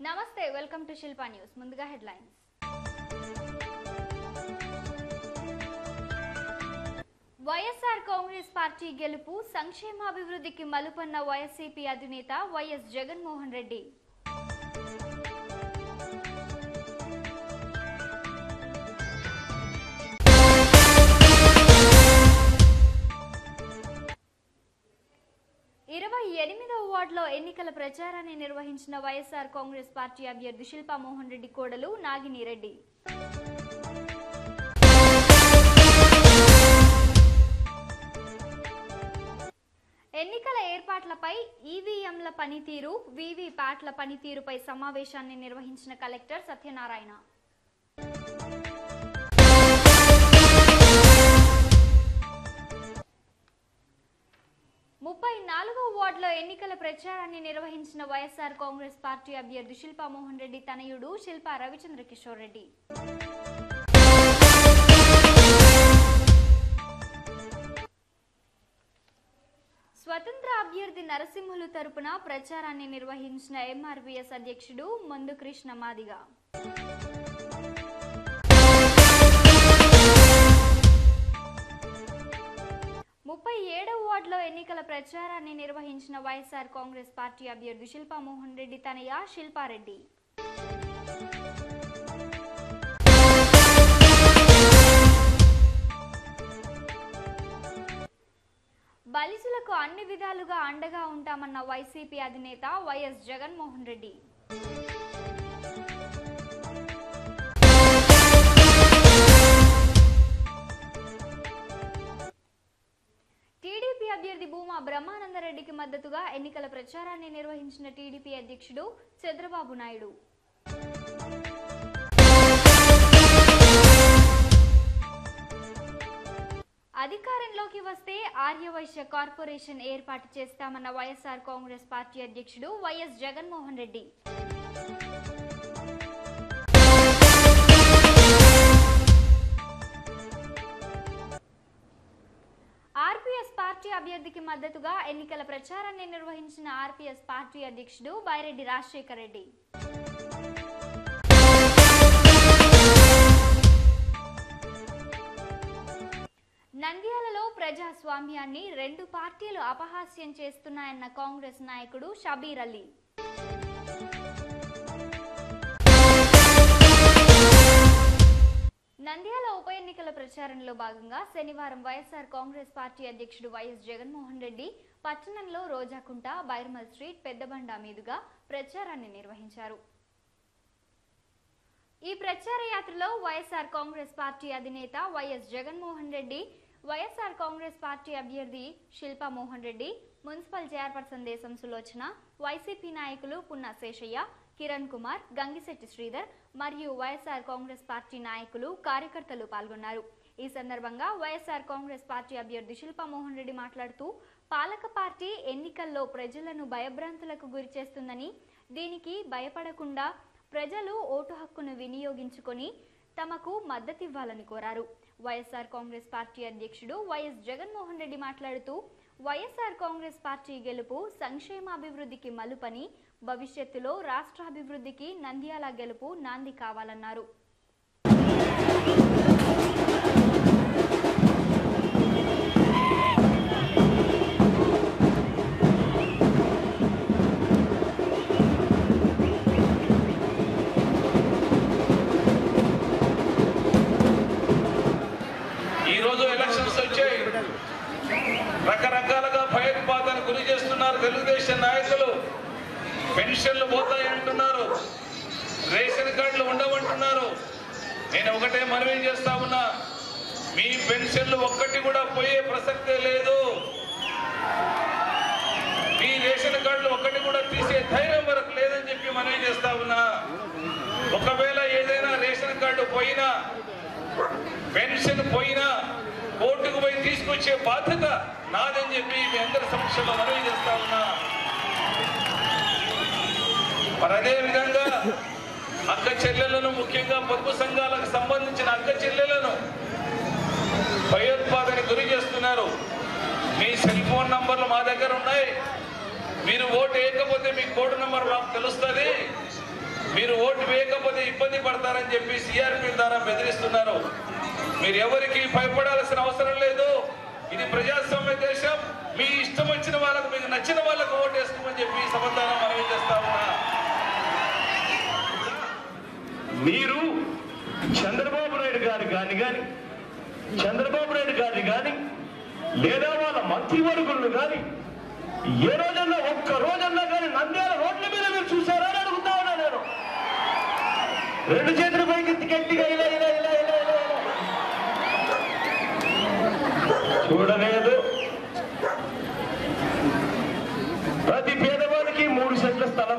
నమస్తే welcome to Shilpa news ముందుగా headlines Y S R Congress party గెలుపు సంక్షేమాభివృద్ధికి మలుపన్న వైఎస్సీపీ అధినేత వైఎస్ జగన్మోహన్ రెడ్డి ఇరవై ఎనిమిదవ వార్డులో ఎన్నికల ప్రచారాన్ని నిర్వహించిన వైఎస్ఆర్ కాంగ్రెస్ పార్టీ అభ్యర్థి శిల్పా మోహన్ రెడ్డి కోడలు నాగిని రెడ్డి ఎన్నికల ఏర్పాట్లపై ఈవీఎంల పనితీరు వీవీ ప్యాట్ల పనితీరుపై సమావేశాన్ని నిర్వహించిన కలెక్టర్ సత్యనారాయణ ముప్పై నాలుగో వార్డులో ఎన్నికల ప్రచారాన్ని నిర్వహించిన వైఎస్ఆర్ కాంగ్రెస్ పార్టీ అభ్యర్థి శిల్పా మోహన్ రెడ్డి తనయుడు శిల్పా రవిచంద్ర కిషోర్ రెడ్డి స్వతంత్ర అభ్యర్థి నరసింహులు తరపున ప్రచారాన్ని నిర్వహించిన ఎంఆర్పీఎస్ అధ్యక్షుడు మందు కృష్ణ మాదిగ ముప్పై ఏడవ వార్డులో ఎన్నికల ప్రచారాన్ని నిర్వహించిన వైఎస్ఆర్ కాంగ్రెస్ పార్టీ అభ్యర్థి శిల్పా మోహన్ రెడ్డి తనయ శిల్పారెడ్డి బలిసులకు అన్ని విధాలుగా అండగా ఉంటామన్న వైసీపీ అధినేత వైఎస్ జగన్మోహన్ రెడ్డి టీడీపీ అభ్యర్థి భూమా బ్రహ్మానందరెడ్డికి మద్దతుగా ఎన్నికల ప్రచారాన్ని నిర్వహించిన టీడీపీ అధ్యక్షుడు చంద్రబాబు నాయుడు అధికారంలోకి వస్తే ఆర్యవైశ్య కార్పొరేషన్ ఏర్పాటు చేస్తామన్న వైఎస్ఆర్ కాంగ్రెస్ పార్టీ అధ్యక్షుడు YS Jaganmohan Reddy RPS party అభ్యర్థికి మద్దతుగా ఎన్నికల ప్రచారాన్ని నిర్వహించిన ఆర్పీఎస్ పార్టీ అధ్యక్షుడు బైరెడ్డి రాజశేఖర్ రెడ్డి నంద్యాలలో ప్రజాస్వామ్యాన్ని రెండు పార్టీలు అపహాస్యం చేస్తున్నాయన్న కాంగ్రెస్ నాయకుడు షబీర్ అలీ నంద్యాల ఉప ఎన్నికల ప్రచారంలో భాగంగా శనివారం వైఎస్ఆర్ కాంగ్రెస్ పార్టీ అధ్యక్షుడు వైఎస్ జగన్మోహన్ రెడ్డి పట్టణంలో రోజాకుంట బైర్మల్ స్ట్రీట్ పెద్దబండ మీదుగా ప్రచారాన్ని నిర్వహించారు ఈ ప్రచార యాత్రలో వైఎస్ఆర్ కాంగ్రెస్ పార్టీ అధినేత YS Jaganmohan Reddy YSR Congress party అభ్యర్థి Shilpa Mohan Reddy municipal chairperson Desam Sulochana YCP నాయకులు పున్న శేషయ్య కిరణ్ కుమార్ గంగిశెట్టి శ్రీధర్ మరియు వైఎస్ఆర్ కాంగ్రెస్ పార్టీ నాయకులు కార్యకర్తలు పాల్గొన్నారు ఈ సందర్భంగా వైఎస్ఆర్ కాంగ్రెస్ పార్టీ అభ్యర్థి శిల్పా మోహన్ రెడ్డి మాట్లాడుతూ పాలక పార్టీ ఎన్నికల్లో ప్రజలను భయభ్రాంతులకు గురి చేస్తుందని దీనికి భయపడకుండా ప్రజలు ఓటు హక్కును వినియోగించుకొని తమకు మద్దతివ్వాలని కోరారు వైఎస్ఆర్ కాంగ్రెస్ పార్టీ అధ్యక్షుడు వైఎస్ జగన్మోహన్ రెడ్డి మాట్లాడుతూ వైఎస్ఆర్ కాంగ్రెస్ పార్టీ గెలుపు సంక్షేమాభివృద్ధికి మలుపని భవిష్యత్తులో రాష్ట్రాభివృద్ధికి నంద్యాల గెలుపు నాంది కావాలన్నారు ఈ రోజు ఎలక్షన్స్ వచ్చాయి రకరకాలుగా భయోత్పాదానికి గురి చేస్తున్నారు తెలుగుదేశం నాయకులు పెన్షన్లు పోతాయి అంటున్నారు రేషన్ కార్డులు ఉండవంటున్నారు నేను ఒకటే మనవి చేస్తా ఉన్నా మీ పెన్షన్లు ఒక్కటి కూడా పోయే ప్రసక్తే లేదు మీ రేషన్ కార్డులు ఒక్కటి కూడా తీసే ధైర్యం వరకు లేదని చెప్పి మనవి చేస్తా ఉన్నా ఒకవేళ ఏదైనా రేషన్ కార్డు పోయినా పెన్షన్ పోయినా కోర్టుకు పోయి తీసుకొచ్చే బాధ్యత నాదని చెప్పి మీ అందరి సమక్షంలో మనవి చేస్తా ఉన్నా మరి అదే విధంగా అక్క చెల్లెలను ముఖ్యంగా పొదుపు సంఘాలకు సంబంధించిన అక్క చెల్లెలను భయోత్పాదనకు గురి చేస్తున్నారు మీ సెల్ ఫోన్ నంబర్లు మా దగ్గర ఉన్నాయి మీరు ఓటు వేయకపోతే మీ కోడ్ నంబర్ మాకు తెలుస్తుంది మీరు ఓటు వేయకపోతే ఇబ్బంది పడతారని చెప్పి సిఆర్పి ద్వారా బెదిరిస్తున్నారు మీరు ఎవరికి భయపడాల్సిన అవసరం లేదు ఇది ప్రజాస్వామ్య దేశం మీ ఇష్టం వచ్చిన వాళ్ళకు మీకు నచ్చిన వాళ్ళకు ఓటు వేసుకోమని చెప్పి సమాధానం మనవి చేస్తా ఉన్నా మీరు చంద్రబాబు నాయుడు గారి గాని గాని చంద్రబాబు నాయుడు గారిని గాని లేదా వాళ్ళ మంత్రివర్గులను గాని ఏ రోజన్నా ఒక్క రోజన్నా కానీ నంద్యాల రోడ్ల మీద మీరు చూసారా అని అడుగుతా ఉన్నా నేను రెండు చేతుల పైకి ఎత్తి గట్టిగా ఇలా ఇలా ఇలా ఇలా ఇలా ఇలా. చూడలేదు ప్రతి పేదవాడికి మూడు సెంట్ల స్థలం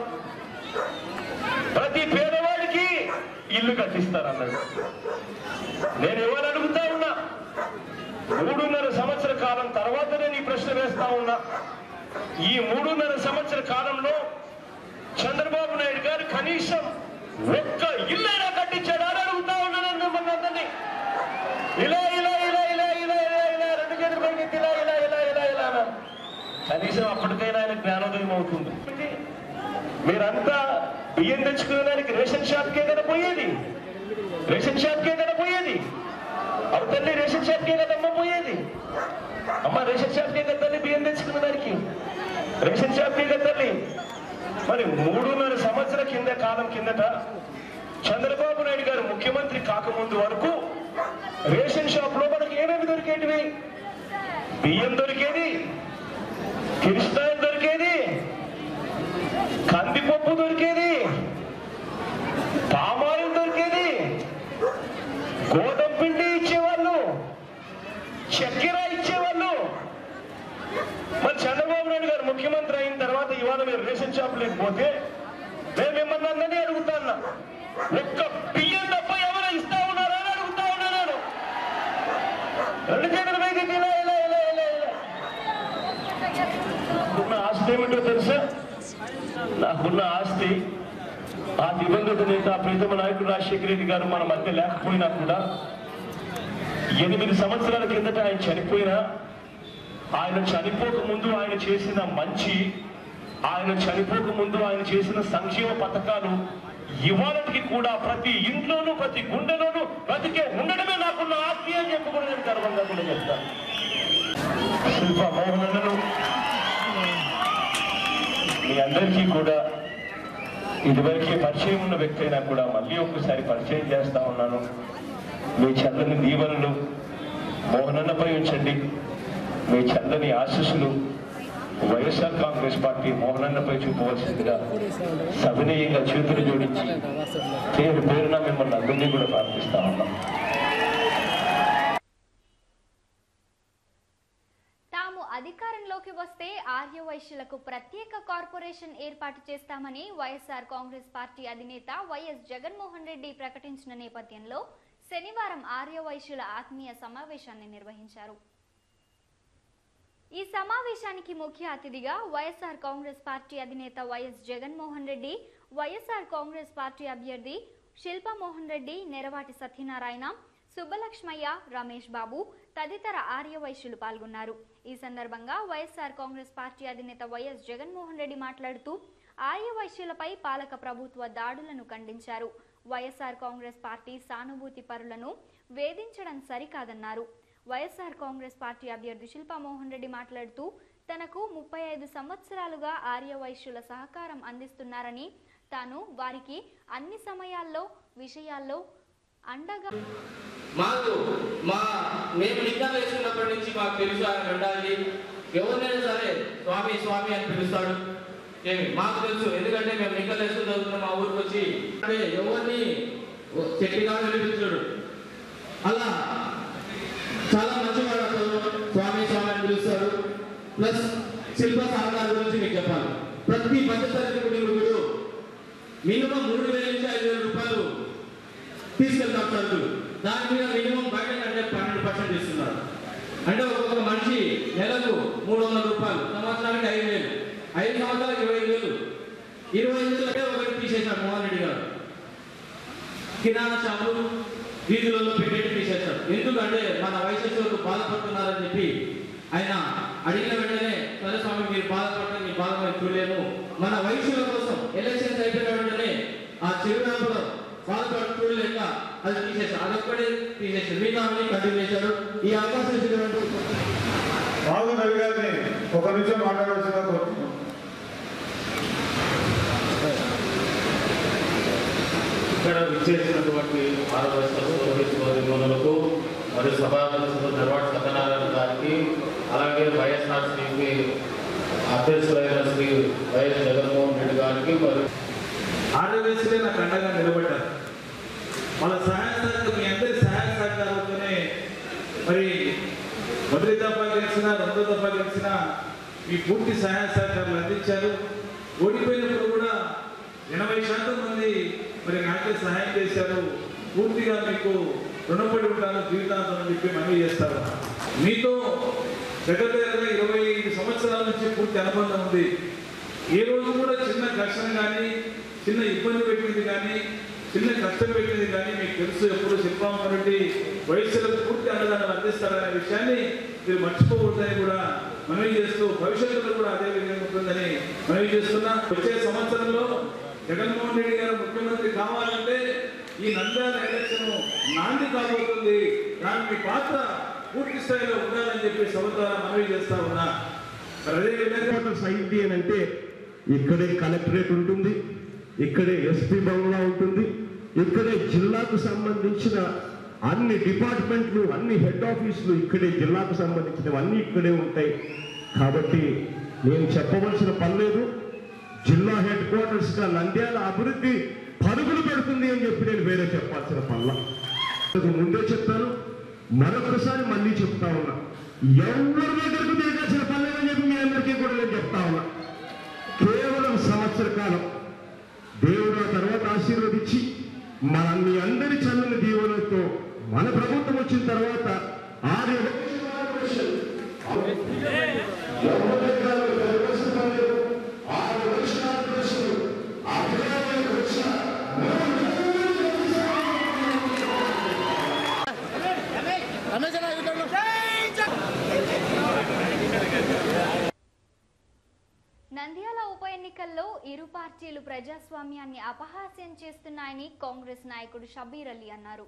ప్రతి పేదవాడికి ఇల్లు కట్టిస్తారన్నాడు నేను ఎవరు అడుగుతా ఉన్నా మూడున్నర సంవత్సర కాలం తర్వాత నేను ఈ ప్రశ్న వేస్తా ఉన్నా ఈ మూడున్నర సంవత్సర కాలంలో చంద్రబాబు నాయుడు గారు కనీసం ఒక్క ఇల్లైనా కట్టించాడా అని అడుగుతా ఉన్నాను నేను మిమ్మల్ని అందరినీ ఇలా ఇలా ఇలా ఇలా ఇలా ఇలా ఇలా రెండు చేతుల పైకి ఎత్తి ఇలా ఇలా ఇలా ఇలా ఇలా అన్నారు. కనీసం అప్పటికైనా ఆయన జ్ఞానోదయం అవుతుంది మీరంతా బియ్యం తెచ్చుకోవడానికి రేషన్ షాప్కే కదా పోయేది రేషన్ షాప్కే కదా పోయేది అవు తల్లి రేషన్ షాప్కే కదా అమ్మ పోయేది అమ్మ రేషన్ షాప్కే కదా తల్లి బియ్యం తెచ్చుకునేదానికి రేషన్ షాప్కే కదా తల్లి మరి మూడున్నర సంవత్సరాల కింద కాలం కిందట చంద్రబాబు నాయుడు గారు ముఖ్యమంత్రి కాకముందు వరకు రేషన్ షాప్ లో మనకి ఏమేమి దొరికేటివి బియ్యం దొరికేది కిరిస్తాయం దొరికేది కందిపప్పు దొరికేది పామాయిల్ దొరికేది గోధుమ పిండి ఇచ్చేవాళ్ళు చక్కెర ఇచ్చేవాళ్ళు మరి చంద్రబాబు నాయుడు గారు ముఖ్యమంత్రి అయిన తర్వాత ఇవాళ మీరు రేషన్ షాప్ లేకపోతే నేను మిమ్మల్ని అందరినీ అడుగుతా ఉన్నా ఒక్క బియ్యం తప్ప ఎవరు ఇస్తా ఉన్నారా అని అడుగుతా ఉన్నా నేను రెండు చేతుల పైకి ఇలా ఇలా ఇలా ఇలా ఇలా ఉన్న ఆస్తి ఏమిటో తెలుసా నాకున్న ఆస్తి ఆ దివంగత నేత ప్రీతమ నాయకుడు రాజశేఖర రెడ్డి గారు మన మధ్య లేకపోయినా కూడా ఎనిమిది సంవత్సరాల కిందట ఆయన చనిపోయినా ఆయన చనిపోక ముందు ఆయన చేసిన మంచి ఆయన చనిపోక ముందు ఆయన చేసిన సంక్షేమ పథకాలు ఇవాళకి కూడా ప్రతి ఇంట్లోనూ ప్రతి గుండెలోనూ బ్రతికే ఉండడమే నాకున్న ఆస్తి అని చెప్పి కూడా నేను గర్వంగా కూడా చెప్తాను శిల్ప మోహనను మీ అందరికీ కూడా ఇదివరకే పరిచయం ఉన్న వ్యక్తి అయినా కూడా మళ్ళీ ఒక్కసారి పరిచయం చేస్తా ఉన్నాను మీ చల్లని దీవెనలు మోహనన్నపై ఉంచండి మీ చల్లని ఆశీస్సులు వైఎస్ఆర్ కాంగ్రెస్ పార్టీ మోహనన్నపై చూపవలసిందిగా సవినయంగా చేతులు జోడించి పేరు పేరున మిమ్మల్ని అందరినీ కూడా ప్రార్థిస్తా ఉన్నాం తాము అధికారంలోకి వస్తే ఆర్యవైశ్యులకు ప్రత్యేక కార్పొరేషన్ ఏర్పాటు చేస్తామని వైఎస్ఆర్ కాంగ్రెస్ పార్టీ అధినేత వైఎస్ జగన్మోహన్ రెడ్డి ప్రకటించిన నేపథ్యంలో శనివారం ఆర్యవైశ్యుల ఆత్మీయ సమావేశాన్ని నిర్వహించారు ఈ సమావేశానికి ముఖ్య అతిథిగా వైఎస్ఆర్ కాంగ్రెస్ పార్టీ అధినేత YS Jaganmohan Reddy YSR Congress party అభ్యర్థి శిల్పమోహన్ రెడ్డి నెరవాటి సత్యనారాయణ సుబ్బలక్ష్మయ్య రమేష్ బాబు తదితర ఆర్యవైశ్యులు పాల్గొన్నారు ఈ సందర్భంగా వైఎస్ఆర్ కాంగ్రెస్ పార్టీ అధినేత వైఎస్ జగన్మోహన్ రెడ్డి మాట్లాడుతూ ఆర్యవైశ్యులపై పాలక ప్రభుత్వ దాడులను ఖండించారు వైఎస్ఆర్ కాంగ్రెస్ పార్టీ సానుభూతి పరులను వేధించడం సరికాదన్నారు వైఎస్ఆర్ కాంగ్రెస్ పార్టీ అభ్యర్థి శిల్పామోహన్ రెడ్డి మాట్లాడుతూ తనకు ముప్పై ఐదు సంవత్సరాలుగా ఆర్యవైశ్యుల సహకారం అందిస్తున్నారని తాను వారికి అన్ని సమయాల్లో విషయాల్లో అండగా మాకు మా మేము నిండా వేసుకున్నప్పటి నుంచి మాకు తెలుసు ఆయన ఉండాలి ఎవరినైనా సరే స్వామి స్వామి అని పిలుస్తాడు ఏమి మాకు తెలుసు ఎందుకంటే మేము నింకలు వేసుకుని చదువుతున్నాం మా ఊరికి వచ్చి అంటే ఎవరిని చెట్టిగా పిలుస్తాడు అలా చాలా మంచివాడు అతను స్వామి స్వామి అని పిలుస్తాడు ప్లస్ శిల్ప సహకారం గురించి మీకు చెప్పాలి ప్రతి మధ్యతరగతి కుటుంబీకుడు మినిమం మూడు వేల నుంచి ఐదు వేల రూపాయలు తీసుకెళ్తాం సరుకులు దాని మీద మినిమం బయట కంటే పన్నెండు పర్సెంట్ ఇస్తున్నారు అంటే ఒక్కొక్క మనిషి నెలకు మూడు వందల రూపాయలు సంవత్సరానికి ఐదు వేలు ఐదు సంవత్సరాలకు ఇరవై ఐదు వేలు ఇరవై ఐదు వేలు ఒకటి తీసేశారు మోహన్ రెడ్డి గారు కిరాణా షాపులు వీధులలో పెట్టేటి తీసేశారు ఎందుకంటే మన వయసు బాధపడుతున్నారని చెప్పి ఆయన అడిగిన వెంటనే సరే స్వామి మీరు బాధపడటం మీ బాధ మేము చూడలేము మన వయసుల కోసం ఎలక్షన్స్ అయిపోయిన వెంటనే ఆ అదొక్కడే తీసేసారు మిగతా అన్ని కంటిన్యూ చేశారు ఈ అవకాశం ఇచ్చినటువంటి మాధవ్ రవి గారిని ఒక నిమిషం మాట్లాడవలసిందిగా కోరుతున్నాం ఇక్కడ విచ్చేసినటువంటి పారదర్శకులు పోలీసు అధికారులకు మరియు సభాగత ధర్వాడ సత్యనారాయణ గారికి అలాగే వైఎస్ఆర్సీపీ అధ్యక్షులైన శ్రీ వైఎస్ జగన్మోహన్ రెడ్డి గారికి మరియు ఆర్యవేశ్వరే నాకు అండగా నిలబడ్డారు వాళ్ళ సహాయ సహకారం మీ అందరి సహాయ సహకారంతోనే మరి మొదటి దఫా గెలిచిన రెండో దఫా గెలిచిన మీ పూర్తి సహాయ సహకారాలు అందించారు ఓడిపోయినప్పుడు కూడా ఎనభై శాతం మంది మరి నాకే సహాయం చేశారు పూర్తిగా మీకు రుణపడి ఉంటాను జీవితాంతం అని చెప్పి మనవి చేస్తారు మీతో దగ్గర దగ్గర ఇరవై ఐదు సంవత్సరాల నుంచి పూర్తి అనుబంధం ఉంది ఏ రోజు కూడా చిన్న ఘర్షణ కానీ చిన్న ఇబ్బంది పెట్టింది కానీ చిన్న కష్టం పెట్టింది కానీ మీకు తెలుసు ఎప్పుడు శిల్పాంబ రెడ్డి వయస్సులకు పూర్తి అండదండలు అందిస్తారనే విషయాన్ని మీరు మర్చిపోకూడదని కూడా మనవి చేస్తూ భవిష్యత్తులో కూడా అదే విధంగా ఉంటుందని మనవి చేస్తున్నా వచ్చే సంవత్సరంలో జగన్మోహన్ రెడ్డి గారు ముఖ్యమంత్రి కావాలంటే ఈ నంద్యాల ఎలక్షన్ నాంది కాబోతుంది దానికి మీ పాత్ర పూర్తి స్థాయిలో ఉండాలని చెప్పి సభ ద్వారా మనవి చేస్తా ఉన్నా మరి అదే విధంగా క్వార్టర్స్ అయింది అని అంటే ఇక్కడే కలెక్టరేట్ ఉంటుంది ఇక్కడే ఎస్పీ బంగ్లా ఉంటుంది ఇక్కడే జిల్లాకు సంబంధించిన అన్ని డిపార్ట్మెంట్లు అన్ని హెడ్ ఆఫీసులు ఇక్కడే జిల్లాకు సంబంధించినవి అన్ని ఇక్కడే ఉంటాయి కాబట్టి నేను చెప్పవలసిన పని లేదు జిల్లా హెడ్ క్వార్టర్స్ గా నంద్యాల అభివృద్ధి పరుగులు పెడుతుంది అని చెప్పి నేను వేరే చెప్పాల్సిన పనుల ముందే చెప్తాను మరొకసారి మళ్ళీ చెప్తా ఉన్నా ఎవరి దగ్గరకు దిగాల్సిన పనులేదని చెప్పి మీ అందరికీ కూడా నేను చెప్తా ఉన్నా కేవలం సంవత్సర కాలం దేవుడు ఆ తర్వాత ఆశీర్వదించి మన మీ అందరి చల్లని దీవెనతో మన ప్రభుత్వం వచ్చిన తర్వాత ఆరు నంద్యాల ఉప ఎన్నికల్లో ఇరు పార్టీలు ప్రజాస్వామ్యాన్ని అపహాస్యం చేస్తున్నాయని కాంగ్రెస్ నాయకుడు షబీర్ అలీ అన్నారు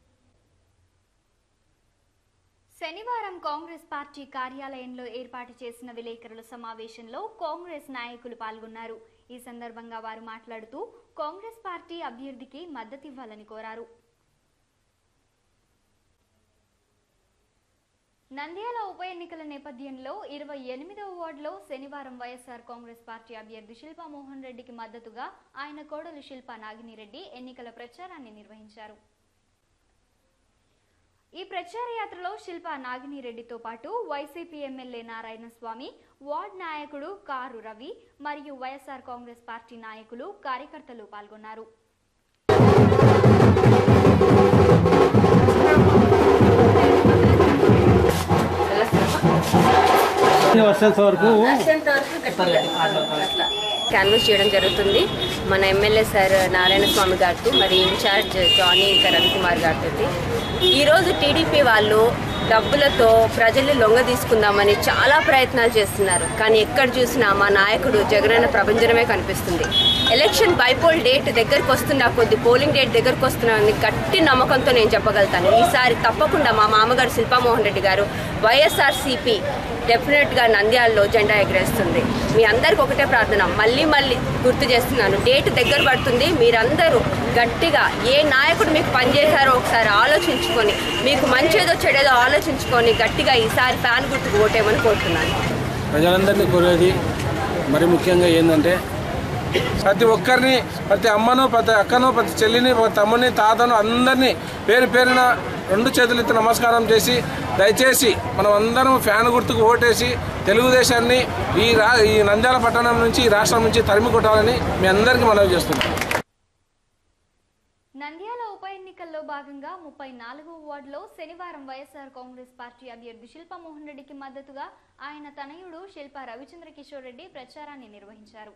శనివారం కాంగ్రెస్ పార్టీ కార్యాలయంలో ఏర్పాటు చేసిన విలేకరుల సమావేశంలో కాంగ్రెస్ నాయకులు పాల్గొన్నారు ఈ సందర్భంగా వారు మాట్లాడుతూ కాంగ్రెస్ పార్టీ అభ్యర్థికి మద్దతివ్వాలని కోరారు నంద్యాల ఉప ఎన్నికల నేపథ్యంలో ఇరవై ఎనిమిదవ వార్డులో శనివారం వైఎస్ఆర్ కాంగ్రెస్ పార్టీ అభ్యర్థి శిల్పా మోహన్ రెడ్డికి మద్దతుగా ఆయన కోడలు శిల్ప నాగినిరెడ్డి ఎన్నికల ప్రచారాన్ని నిర్వహించారు ఈ ప్రచార యాత్రలో శిల్ప నాగినిరెడ్డితో పాటు YCP MLA Narayana Swamy ward నాయకుడు కారు రవి మరియు వైఎస్ఆర్ కాంగ్రెస్ పార్టీ నాయకులు కార్యకర్తలు పాల్గొన్నారు క్యాన్వస్ చేయడం జరుగుతుంది మన ఎమ్మెల్యే సార్ నారాయణ స్వామి గారితో మరి ఇన్ఛార్జ్ జానీ ఇంకా రవికుమార్ గారితో ఈరోజు టీడీపీ వాళ్ళు డబ్బులతో ప్రజల్ని లొంగ తీసుకుందామని చాలా ప్రయత్నాలు చేస్తున్నారు కానీ ఎక్కడ చూసినా మా నాయకుడు జగనన్న ప్రభంజనమే కనిపిస్తుంది ఎలక్షన్ బైపోల్ డేట్ దగ్గరకు వస్తున్న కొద్ది పోలింగ్ డేట్ దగ్గరకు వస్తున్న గట్టి నమ్మకంతో నేను చెప్పగలుగుతాను ఈసారి తప్పకుండా మా మామగారు శిల్పామోహన్ రెడ్డి గారు వైఎస్ఆర్సీపీ డెఫినెట్గా నంద్యాలలో జెండా ఎగరేస్తుంది మీ అందరికి ఒకటే ప్రార్థన మళ్ళీ మళ్ళీ గుర్తు చేస్తున్నాను డేట్ దగ్గర పడుతుంది మీరందరూ గట్టిగా ఏ నాయకుడు మీకు పనిచేశారో ఒకసారి ఆలోచించుకొని మీకు మంచేదో చెడేదో ఆలోచించుకొని గట్టిగా ఈసారి ఫ్యాన్ గుర్తుకు ఓటేమని కోరుతున్నాను ప్రజలందరినీ కోరేది మరి ముఖ్యంగా ఏంటంటే ప్రతి ఒక్కరిని ప్రతి అమ్మను ప్రతి అక్కను ప్రతి చెల్లిని ప్రతి తమ్ముని తాతను అందరినీ పేరు పేరున రెండు చేతులెత్తి నమస్కారం చేసి దయచేసి మనం అందరం ఫ్యాన్ గుర్తుకు ఓటేసి తెలుగుదేశాన్ని ఈ రా ఈ నంద్యాల పట్టణం నుంచి ఈ రాష్ట్రం నుంచి తరిమి కొట్టాలని మీ అందరికీ మనవి చేస్తున్నాం నంద్యాల ఉప ఎన్నికల్లో భాగంగా ముప్పై నాలుగో వార్డులో శనివారం వైఎస్ఆర్ కాంగ్రెస్ పార్టీ అభ్యర్థి శిల్పా మోహన్ రెడ్డికి మద్దతుగా ఆయన తనయుడు శిల్ప రవిచంద్ర కిషోర్ రెడ్డి ప్రచారాన్ని నిర్వహించారు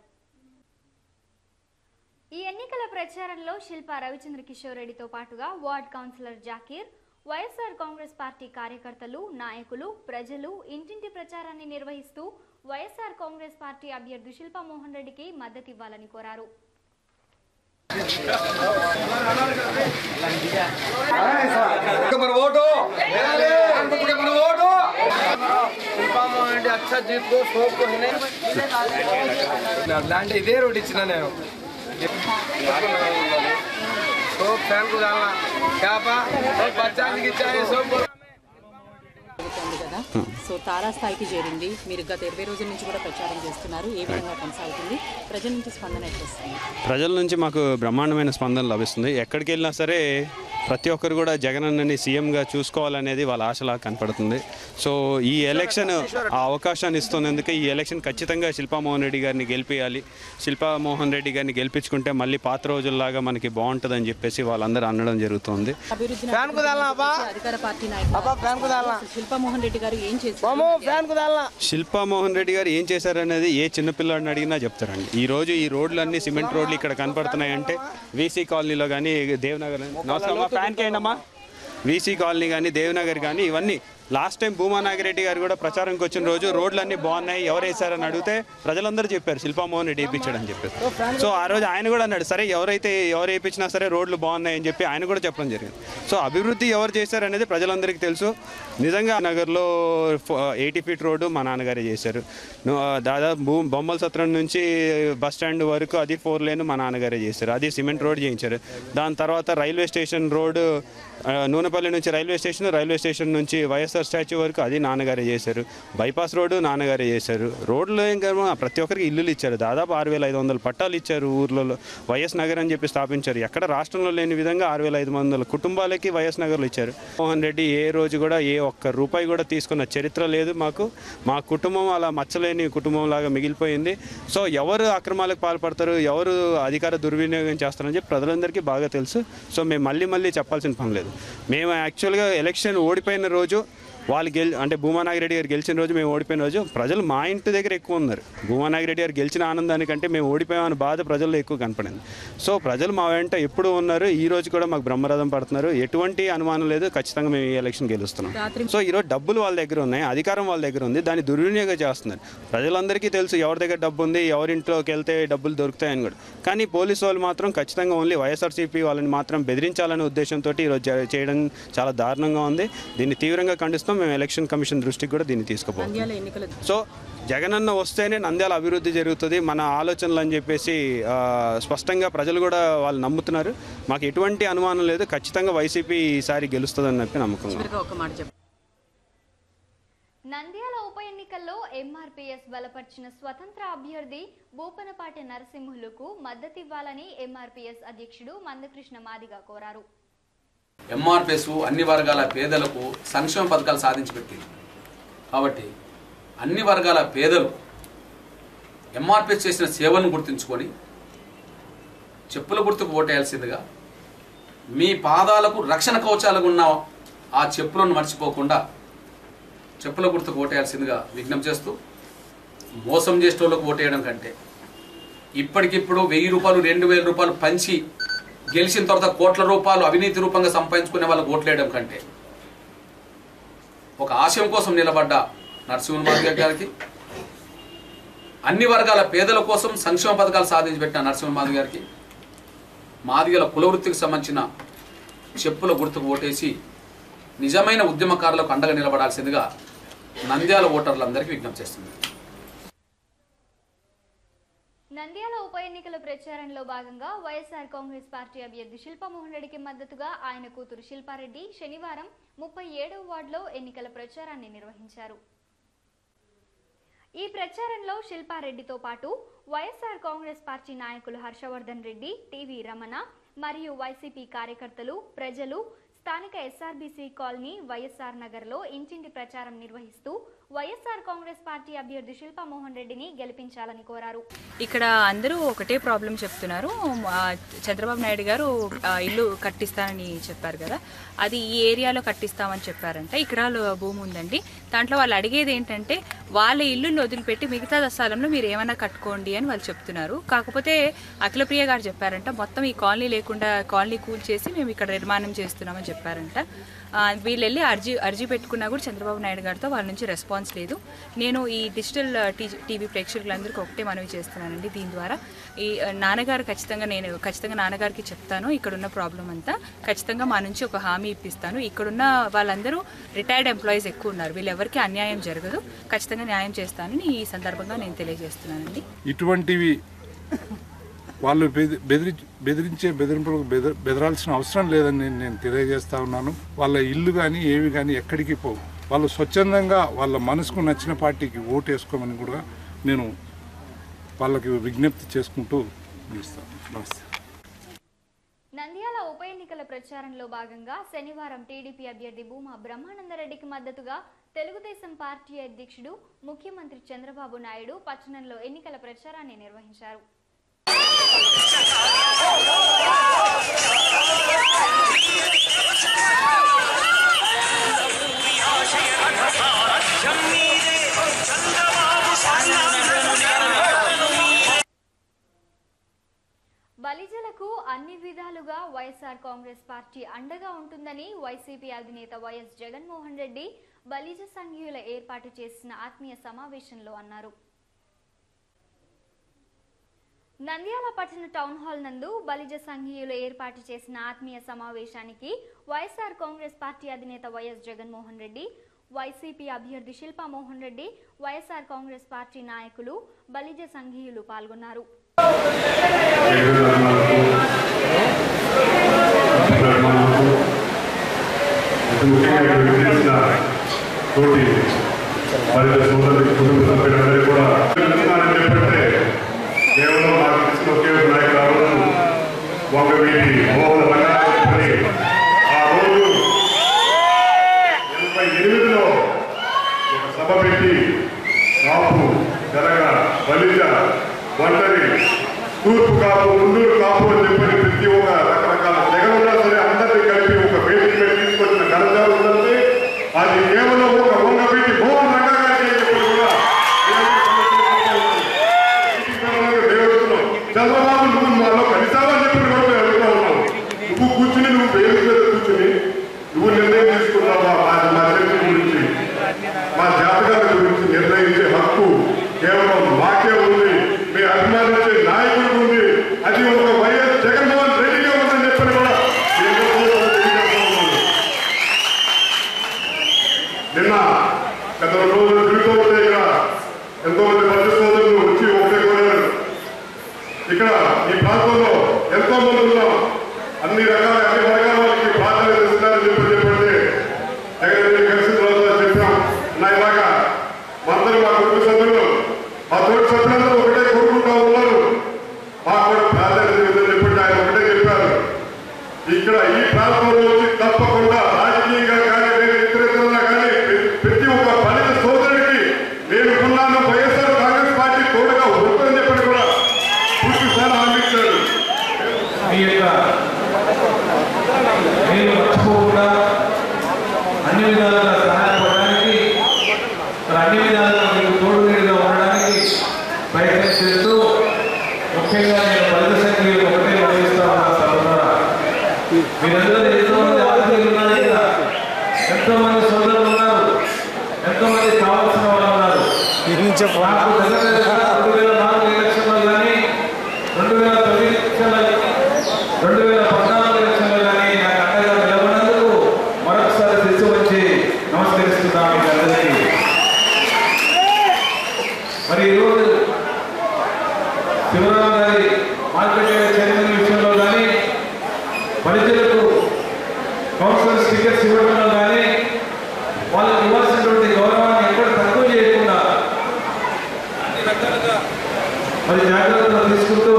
ఈ ఎన్నికల ప్రచారంలో శిల్ప రవిచంద్ర కిషోర్ రెడ్డితో పాటుగా ward councillor Zakir YSR Congress party కార్యకర్తలు నాయకులు ప్రజలు ఇంటింటి ప్రచారాన్ని నిర్వహిస్తూ వైఎస్ఆర్ కాంగ్రెస్ పార్టీ అభ్యర్థి శిల్పా మోహన్ రెడ్డికి మద్దతివ్వాలని కోరారు మన ఓటు మన ఓటు లాంటి ఇదే రోడ్ ఇచ్చిన నేను సోప్ ఫ్యాన్ కు దాల్లా చేప బచ్చానికి ఇచ్చాయి సోప్ జరుగుతోంది కదా సో తారాస్థాయికి చేరింది మీరు గత ఇరవై రోజుల నుంచి కూడా ప్రచారం చేస్తున్నారు ఏ విధంగా కొనసాగుతుంది ప్రజల నుంచి స్పందన ఎట్లా వస్తుంది ప్రజల నుంచి మాకు బ్రహ్మాండమైన స్పందన లభిస్తుంది ఎక్కడికి వెళ్ళినా సరే ప్రతి ఒక్కరు కూడా జగనన్నని సీఎంగా చూసుకోవాలనేది వాళ్ళ ఆశలా కనపడుతుంది సో ఈ ఎలక్షన్ ఆ అవకాశాన్ని ఇస్తున్నందుకే ఈ ఎలక్షన్ ఖచ్చితంగా శిల్పామోహన్ రెడ్డి గారిని గెలిపించాలి శిల్పామోహన్ రెడ్డి గారిని గెలిపించుకుంటే మళ్ళీ పాత రోజుల్లాగా మనకి బాగుంటుందని చెప్పేసి వాళ్ళందరూ అనడం జరుగుతుంది అభివృద్ధి అధికార పార్టీ నాయకులు శిల్పామోహన్ రెడ్డి గారు ఏం చేశారు శిల్పామోహన్ రెడ్డి గారు ఏం చేశారనేది ఏ చిన్నపిల్లాడిని అడిగినా చెప్తారండి ఈ రోజు ఈ రోడ్లన్నీ సిమెంట్ రోడ్లు ఇక్కడ కనపడుతున్నాయంటే వీసీ కాలనీలో కానీ దేవనగర్ నమస్కారం ఫ్యాన్కి ఏంటమ్మా వీసీ కాలనీ కానీ దేవనగర్ కానీ ఇవన్నీ లాస్ట్ టైం భూమా నాగిరెడ్డి గారు కూడా ప్రచారంకి వచ్చిన రోజు రోడ్లన్నీ బాగున్నాయి ఎవరు వేశారని అడిగితే ప్రజలందరూ చెప్పారు శిల్పామోహన్ రెడ్డి వేయించాడని చెప్పారు సో ఆ రోజు ఆయన కూడా అన్నాడు సరే ఎవరైతే ఎవరు వేయించినా సరే రోడ్లు బాగున్నాయి అని చెప్పి ఆయన కూడా చెప్పడం జరిగింది సో అభివృద్ధి ఎవరు చేశారనేది ప్రజలందరికీ తెలుసు నిజంగా నగర్లో ఎయిటీ ఫీట్ రోడ్డు మా నాన్నగారే చేశారు ను- దాదాపు భూ బొమ్మల సత్రం నుంచి బస్ స్టాండ్ వరకు అది ఫోర్ లేన్ మా నాన్నగారే చేశారు అది సిమెంట్ రోడ్ చేయించారు దాని తర్వాత రైల్వే స్టేషన్ రోడ్డు ఆ, నూనెపల్లి నుంచి రైల్వే స్టేషన్ రైల్వే స్టేషన్ నుంచి వైఎస్ఆర్ స్టాచ్యూ వరకు అది నాన్నగారే చేశారు బైపాస్ రోడ్డు నాన్నగారే చేశారు రోడ్లు ఇంకా ప్రతి ఒక్కరికి ఇల్లులు ఇచ్చారు దాదాపు ఆరు వేల ఐదు వందల పట్టాలు ఇచ్చారు ఊర్లలో వైఎస్ నగర్ అని చెప్పి స్థాపించారు ఎక్కడ రాష్ట్రంలో లేని విధంగా ఆరు వేల ఐదు వందల కుటుంబాలకి వైఎస్ నగర్లు ఇచ్చారు మోహన్ రెడ్డి ఏ రోజు కూడా ఏ ఒక్క రూపాయి కూడా తీసుకున్న చరిత్ర లేదు మాకు మా కుటుంబం అలా మచ్చలేని కుటుంబం లాగా మిగిలిపోయింది సో ఎవరు అక్రమాలకు పాల్పడతారు ఎవరు అధికార దుర్వినియోగం చేస్తారని చెప్పి ప్రజలందరికీ బాగా తెలుసు సో మేము మళ్ళీ మళ్ళీ చెప్పాల్సిన పని లేదు మేము యాక్చువల్గా ఎలక్షన్ ఓడిపోయిన రోజు వాళ్ళు గెల్ అంటే భూమానాగిరెడ్డి గారు గెలిచిన రోజు మేము ఓడిపోయిన రోజు ప్రజలు మా ఇంటి దగ్గర ఎక్కువ ఉన్నారు భూమానాగిరెడ్డి గారు గెలిచిన ఆనందానికంటే మేము ఓడిపోయామని బాధ ప్రజల్లో ఎక్కువ కనపడింది సో ప్రజలు మా వెంట ఎప్పుడు ఉన్నారు ఈ రోజు కూడా మాకు బ్రహ్మరథం పడుతున్నారు ఎటువంటి అనుమానం లేదు ఖచ్చితంగా మేము ఈ ఎలక్షన్ గెలుస్తున్నాం సో ఈరోజు డబ్బులు వాళ్ళ దగ్గర ఉన్నాయి అధికారం వాళ్ళ దగ్గర ఉంది దాన్ని దుర్వినియోగం చేస్తున్నారు ప్రజలందరికీ తెలుసు ఎవరి దగ్గర డబ్బు ఉంది ఎవరింట్లోకి వెళ్తే డబ్బులు దొరుకుతాయని కూడా కానీ పోలీసు వాళ్ళు మాత్రం ఖచ్చితంగా ఓన్లీ వైఎస్ఆర్సీపీ వాళ్ళని మాత్రం బెదిరించాలనే ఉద్దేశంతో ఈరోజు జ- చేయడం చాలా దారుణంగా ఉంది దీన్ని తీవ్రంగా ఖండిస్తాం మేము ఎలక్షన్ కమిషన్ దృష్టికి కూడా దీన్ని తీసుకుపోతాం నంద్యాల ఎన్నికల సో జగనన్న వస్తేనే నంద్యాల అభివృద్ధి జరుగుతుంది మన ఆలోచనలు అని చెప్పేసి ఆ, స్పష్టంగా ప్రజలు కూడా వాళ్ళు నమ్ముతున్నారు మాకు ఎటువంటి అనుమానం లేదు ఖచ్చితంగా వైసీపీ ఈసారి గెలుస్తుందని చెప్పి నమ్మకం చివరిగా ఒక మాట చెప్పండి నంద్యాల ఉప ఎన్నికల్లో ఎంఆర్పీఎస్ బలపరిచిన స్వతంత్ర అభ్యర్థి బూపనపాటి నరసింహులకు మద్దతివ్వాలని ఎంఆర్పీఎస్ అధ్యక్షుడు మందకృష్ణ మాదిగ కోరారు ఎంఆర్పిఎస్ అన్ని వర్గాల పేదలకు సంక్షేమ పథకాలు సాధించి పెట్టింది కాబట్టి అన్ని వర్గాల పేదలు ఎంఆర్పిఎస్ చేసిన సేవలను గుర్తుంచుకొని చెప్పుల గుర్తుకు ఓటేయాల్సిందిగా మీ పాదాలకు రక్షణ కవచాలుగా ఉన్న ఆ చెప్పులను మర్చిపోకుండా చెప్పుల గుర్తుకు ఓటేయాల్సిందిగా విజ్ఞప్తి చేస్తూ మోసం చేసేటోళ్ళకు ఓటేయడం కంటే ఇప్పటికిప్పుడు వెయ్యి రూపాయలు రెండు వేల రూపాయలు పంచి గెలిచిన తర్వాత కోట్ల రూపాయలు అవినీతి రూపంగా సంపాదించుకునే వాళ్ళకు ఓట్లేయడం కంటే ఒక ఆశయం కోసం నిలబడ్డ నరసింహన్ మాదిగ గారికి అన్ని వర్గాల పేదల కోసం సంక్షేమ పథకాలు సాధించి పెట్టిన నరసింహన్ మాదిగ గారికి మాదిగల కులవృత్తికి సంబంధించిన చెప్పుల గుర్తుకు ఓటేసి నిజమైన ఉద్యమకారులకు అండగా నిలబడాల్సిందిగా నంద్యాల ఓటర్లందరికీ విజ్ఞప్తి చేస్తుంది నంద్యాల ఉప ఎన్నికల ప్రచారంలో భాగంగా వైఎస్ఆర్ కాంగ్రెస్ పార్టీ అభ్యర్థి శిల్పామోహన్ రెడ్డికి మద్దతుగా ఆయన కూతురు శిల్పారెడ్డి శనివారం ముప్పై ఏడవ వార్డులో ఎన్నికల ప్రచారాన్ని నిర్వహించారు ఈ ప్రచారంలో శిల్పారెడ్డితో పాటు వైఎస్ఆర్ కాంగ్రెస్ పార్టీ నాయకులు హర్షవర్ధన్ రెడ్డి టీవీ రమణ మరియు వైసీపీ కార్యకర్తలు ప్రజలు స్థానిక ఎస్ఆర్బీసీ కాలనీ వైఎస్ఆర్ నగర్లో ఇంటింటి ప్రచారం నిర్వహిస్తూ వైఎస్ఆర్ కాంగ్రెస్ పార్టీ అభ్యర్థి శిల్పామోహన్ రెడ్డిని గెలిపించాలని కోరారు ఇక్కడ అందరూ ఒకటే ప్రాబ్లం చెప్తున్నారు ఆ, చంద్రబాబు నాయుడు గారు ఆ, ఇల్లు కట్టిస్తానని చెప్పారు కదా అది ఈ ఏరియాలో కట్టిస్తామని చెప్పారంట ఎకరాలు భూమి ఉందండి దాంట్లో వాళ్ళు అడిగేది ఏంటంటే వాళ్ళ ఇల్లుని వదిలిపెట్టి మిగతా స్థలంలో మీరు ఏమైనా కట్టుకోండి అని వాళ్ళు చెప్తున్నారు కాకపోతే అఖిలప్రియ గారు చెప్పారంట మొత్తం ఈ కాలనీ లేకుండా కాలనీ కూల్ చేసి మేము ఇక్కడ నిర్మాణం చేస్తున్నామని చెప్పారు చెప్పారంట ఆ, వీళ్ళు వెళ్ళి అర్జీ అర్జీ పెట్టుకున్నా కూడా చంద్రబాబు నాయుడు గారితో వాళ్ళ నుంచి రెస్పాన్స్ లేదు నేను ఈ డిజిటల్ టీవీ ప్రేక్షకులందరికీ ఒకటే మనవి చేస్తున్నానండి దీని ద్వారా ఈ ఆ, నాన్నగారు ఖచ్చితంగా నేను ఖచ్చితంగా నాన్నగారికి చెప్తాను ఇక్కడున్న ప్రాబ్లం అంతా ఖచ్చితంగా మా నుంచి ఒక హామీ ఇప్పిస్తాను ఇక్కడున్న వాళ్ళందరూ రిటైర్డ్ ఎంప్లాయీస్ ఎక్కువ ఉన్నారు వీళ్ళెవరికి అన్యాయం జరగదు ఖచ్చితంగా న్యాయం చేస్తానని ఈ సందర్భంగా నేను తెలియజేస్తున్నానండి ఇటువంటివి వాళ్ళు బెది- బెదిరి బెదిరించే బెదిరింపులకు బెద బెదరాల్సిన అవసరం లేదని నేను నేను తెలియజేస్తా ఉన్నాను వాళ్ళ ఇల్లు కానీ ఏవి కానీ ఎక్కడికి పోవు వాళ్ళు స్వచ్ఛందంగా వాళ్ళ మనసుకు నచ్చిన పార్టీకి ఓటు వేసుకోమని కూడా నేను వాళ్ళకి విజ్ఞప్తి చేసుకుంటూ ఇస్తాను నమస్తే నంద్యాల ఉప ఎన్నికల ప్రచారంలో భాగంగా శనివారం టీడీపీ అభ్యర్థి భూమా బ్రహ్మానందరెడ్డికి మద్దతుగా తెలుగుదేశం పార్టీ అధ్యక్షుడు ముఖ్యమంత్రి చంద్రబాబు నాయుడు పట్టణంలో ఎన్నికల ప్రచారాన్ని నిర్వహించారు బలిజలకు అన్ని విధాలుగా వైఎస్ఆర్ కాంగ్రెస్ పార్టీ అండగా ఉంటుందని వైసీపీ అధినేత వైఎస్ జగన్మోహన్ రెడ్డి బలిజ సంఘీయుల ఏర్పాటు చేసిన ఆత్మీయ సమావేశంలో అన్నారు నంద్యాల పట్టణ టౌన్ హాల్ నందు బలిజ సంఘీయులు ఏర్పాటు చేసిన ఆత్మీయ సమావేశానికి వైఎస్ఆర్ కాంగ్రెస్ పార్టీ అధినేత వైఎస్ జగన్మోహన్ రెడ్డి వైసీపీ అభ్యర్థి శిల్పా మోహన్ రెడ్డి వైఎస్ఆర్ కాంగ్రెస్ పార్టీ నాయకులు బలిజ సంఘీయులు పాల్గొన్నారు ముఖ్యంగా ఇక్కడ విచ్చేసిన తోటి మరి సోదరులు కుటుంబ సభ్యులందరూ కూడా చెప్తున్నానని చెప్పంటే కేవలం నాకు తెలిసిన ఒకే ఒక నాయకురాలు వంగవీటి మోహన్ రంగారావు ఆ రోజు ఎనభై ఎనిమిదిలో ఒక సభ పెట్టి కాపు తెలగ బలిజ ఒంటరి తూర్పు కాపు ముందూరు కాపు అని చెప్పని ప్రతి ఒక్క రకరకాల తెగలు ఉన్నా సరే అందరినీ కలిపి ఒక వేదిక మీద తీసుకొచ్చిన ఘనత ఉందంటే అది కేవలం ఒక వంగ పెట్టి మోహన్ రంగారావు అని చెప్పి కూడా దేవుడుతున్నాం చంద్రబాబు నువ్వు మాలో కలిసావని చెప్పి కూడా మేము అడుగుతా ఉన్నాం నువ్వు కూర్చుని నువ్వు వేదిక మీద కూర్చుని నువ్వు నిర్ణయం తీసుకున్నావా మా మా చరిత్ర గురించి మా జాతకాల గురించి నిర్ణయించే హక్కు కేవలం మాకే ఉంది మీ అభిమానించే నాయకుడికి ఉంది అది ఒక వైఎస్ జగన్మోహన్ రెడ్డిగా ఉందని చెప్పని కూడా మీ అందరికీ కూడా తెలియజేస్తా ఉన్నాను. నిన్న గత రెండు రోజుల క్రితం ఉంటే ఇక్కడ ఎంతో మంది మధ్య సోదరులు వచ్చి ఒకటే కోరారు ఇక్కడ ఈ ప్రాంతంలో ఎంతో మంది ఉన్నాం అన్ని రకాల అన్ని వర్గాల వాళ్ళకి ప్రాధాన్యత ఇస్తున్నారని చెప్పి చెప్పండి జగన్ రెడ్డి కలిసిన తర్వాత చెప్పాం నా ఇలాగా అందరూ మా కుటుంబ సభ్యులు మా తోటి సభ్యులందరూ ఒకటే కోరుకుంటా ఉన్నారు మాకు కూడా ప్రాధాన్యత ఇవ్వదని చెప్పండి ఆయన ఒకటే చెప్పారు ఇక్కడ ఈ ప్రాంతంలో వచ్చి తప్పకుండా రాజకీయంగా కానీ నేను ఇతరితరంగా కానీ ప్ర- ప్రతి ఒక్క బలిత సోదరుడికి నేను ఉన్నాను వైఎస్ఆర్ కాంగ్రెస్ పార్టీ తోడుగా ఉంటుందని చెప్పని కూడా పూర్తిసారి హామీ ఇచ్చారు మీ యొక్క మీరు మర్చిపోకుండా అన్ని విధాలుగా సహాయపడడానికి మరి అన్ని విధాలుగా మీకు తోడు నీడుగా ఉండడానికి ప్రయత్నం చేస్తూ ముఖ్యంగా నేను ఫలిత సంఖ్యలు ఒకటే వహిస్తా ఉన్నా సోదరులారా. మీరందరూ ఎంతో మంది ఆరోగ్యులు ఉన్నారు ఇక్కడ ఎంతో మంది సోదరులు ఉన్నారు ఎంతో మంది కావాల్సిన వాళ్ళు ఉన్నారు నాకు దగ్గర దగ్గర రెండు వేల నాలుగు ఎలక్షన్లో కానీ రెండు వేల తొమ్మిది ఎలక్షన్లో రెండు వేల పద్నాలుగు ఎలక్షన్లో కానీ నాకు అండగా నిలబడినందుకు మరొకసారి తెచ్చి వచ్చి నమస్కరిస్తున్నాను మీకు అందరికీ మరి ఈరోజు శివరాం గారి మార్కెట్ యార్డ్ చైర్మన్ విషయంలో కానీ పరిచయలకు కౌన్సిలర్ స్పీకర్స్ ఇవ్వడంలో కానీ వాళ్ళకి ఇవ్వాల్సినటువంటి గౌరవాన్ని ఎక్కడ తక్కువ చేయకుండా అన్ని రకాలుగా మరి జాగ్రత్తలు తీసుకుంటూ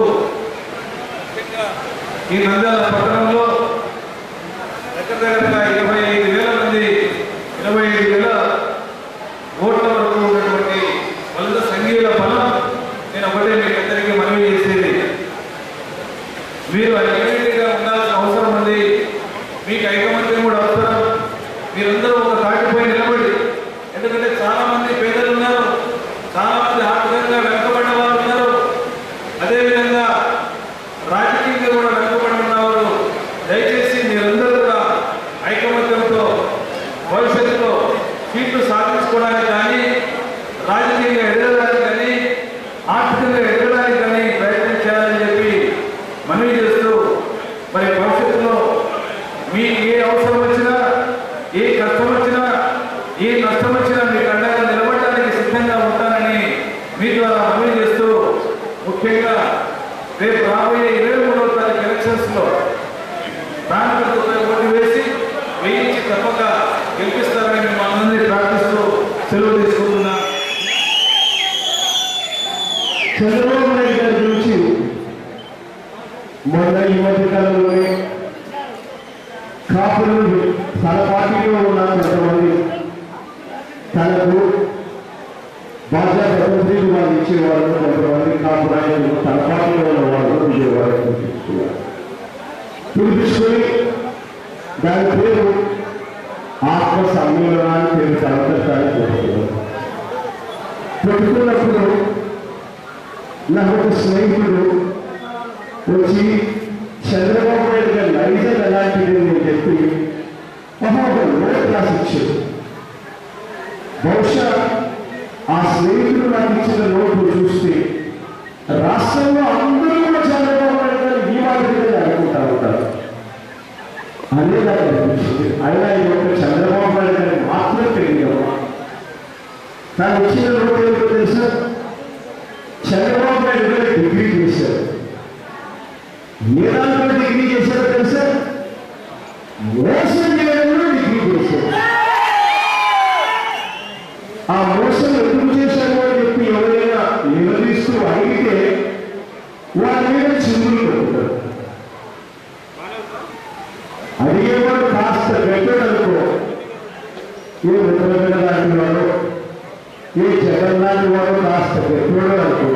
ఈ నంద్యాల పట్టణంలో దగ్గర దగ్గరగా ఇరవై ఐదు వేల మంది ఇరవై ఐదు వేల ఓట్ల వరకు ఉన్నటువంటి వలస సంఘీయుల బలం నేను ఒకటే మీకు అందరికీ మనవి చేసేది మీరు ఐడెంటిటీగా ఉండాల్సిన అవసరం ఉంది మీకు ఐకమత్యం కూడా అవసరం మీరందరూ ఒక తాటిపై నిలబడి ఎందుకంటే చాలా మంది పేదలు ఉన్నారు చాలా మంది ఆర్థికంగా వెనుకబడిన వారు ఉన్నారు అదేవిధంగా రాజకీయంగా కూడా వెనుకబడి ఉన్నవారు దయచేసి మీరందరూ కూడా తప్పక గెలిపిస్తారని మేము అందరినీ ప్రార్థిస్తూ సెలవు తీసుకుంటున్నా చంద్రబాబు నాయుడు గారి గురించి మొన్న ఈ మధ్య కాలంలోనే కాపులు తన పార్టీలో ఉన్న కొంతమంది తనకు భాజపా మంత్రులు వాళ్ళు ఇచ్చేవాళ్ళు కొంతమంది కాపు నాయకులు తన పార్టీలో ఉన్న వాళ్ళు విజయవాడ పిలిపించుకున్నారు పిలిపించుకొని దాని పేరు ఆత్మ సమ్మేళనాన్ని పేరు తలంతటానికి పెట్టుకున్నారు పెట్టుకున్నప్పుడు నాకు ఒక స్నేహితుడు వచ్చి చంద్రబాబు నాయుడు గారి నైజం ఎలాంటిది అని చెప్పి ఒక లో క్లాస్ ఇచ్చాడు బహుశా ఆ స్నేహితుడు నాకు ఇచ్చిన నోటు చూస్తే రాష్ట్రంలో అందరూ కూడా చంద్రబాబు నాయుడు గారు ఈ మాదిరిగా అనుకుంటా ఉంటారు అదే నాకు అనిపించింది అయినా ఈ యొక్క చంద్రబాబు నాయుడు గారికి మాత్రం తెలియదు తాను ఇచ్చిన నోటు ఏంటో తెలుసా చంద్రబాబు నాయుడు గారు డిగ్రీ చేశారు ఏ దాంట్లో డిగ్రీ చేశారో తెలుసా మోసం చేయడంలో డిగ్రీ చేశారు ఆ మోసం ఎందుకు చేశారు అని చెప్పి ఎవరైనా నిలదీస్తూ అడిగితే వారి మీద చిందులు పెడతారు అడిగేవాడు కాస్త పెట్టడనుకో ఏ ముఖ్యమైన లాంటి వాడు ఏ జగన్ లాంటి వాడు కాస్త పెట్టాడు అనుకో